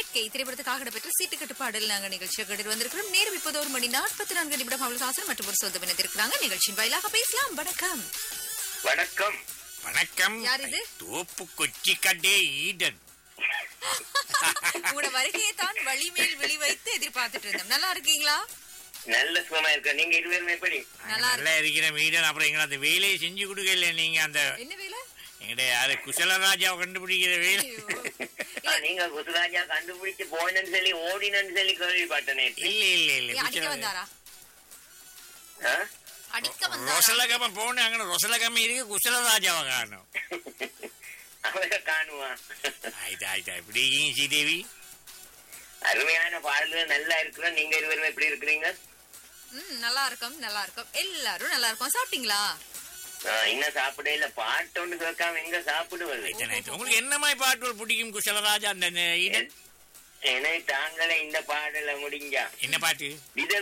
வாழ்க்கை திரைப்படத்துக்காக இடம்பெற்ற சீட்டுக்கட்டு பாடல் நாங்க நிகழ்ச்சியை கேட்டு வந்திருக்கிறோம் நேரம் இப்போது ஒரு மணி நாற்பத்தி நான்கு நிமிடம் அமல்ஹாசன் மற்றும் ஒரு சொந்தம் இணைந்திருக்கிறாங்க நிகழ்ச்சியின் வாயிலாக பேசலாம் வணக்கம் வணக்கம் வணக்கம் யார் இது? தோப்பு கொச்சி கடே ஈடன் உங்களோட வருகையை தான் வழிமேல் விழி வைத்து எதிர்பார்த்துட்டு இருந்தோம் நல்லா இருக்கீங்களா நல்ல சுகமா இருக்க நீங்க இருவரும் எப்படி நல்லா நல்லா இருக்கிற ஈடன் அப்புறம் எங்களை அந்த வேலையை செஞ்சு கொடுக்கல நீங்க அந்த என்ன வேலை எங்களுடைய யாரு குசலராஜாவை கண்டுபிடிக்கிற வேலை ஐயோ. ஆ, நீங்க குசுராஜா கண்டுபிடிச்சு போனன்னு சொல்லி ஓடினன்னு சொல்லி கேள்விப்பட்டேன் நேற்று. இல்ல இல்ல இல்ல ஏன் அடிக்க வந்தாரா ஆ? அடிக்க வந்தாரா ரொசலகம போன அங்க ரொசலகம இருக்கு குசலராஜாவை காணும் அவரை காணுவா ஆயிட்டா ஆயிட்டா இப்படி இருக்கீங்க ஸ்ரீதேவி அருமையான பாடல்கள் நல்லா இருக்கிறோம் நீங்க இருவரும் எப்படி இருக்கிறீங்க ம் நல்லா இருக்கும் நல்லா இருக்கும் எல்லாரும் நல்லா இருக்கும் சாப்பிட்டீங்களா ஆ, இன்னும் சாப்பிட இல்ல பாட்டு ஒன்று கேட்காம எங்க சாப்பிடுவது ஆயிட்டா, ஆயிட்டா. உங்களுக்கு என்ன மாதிரி பாட்டுகள் பிடிக்கும் குசலராஜா அந்த ஈடன் எனக்கு தாங்களே இந்த பாடல முடிஞ்சா என்ன பாட்டு வித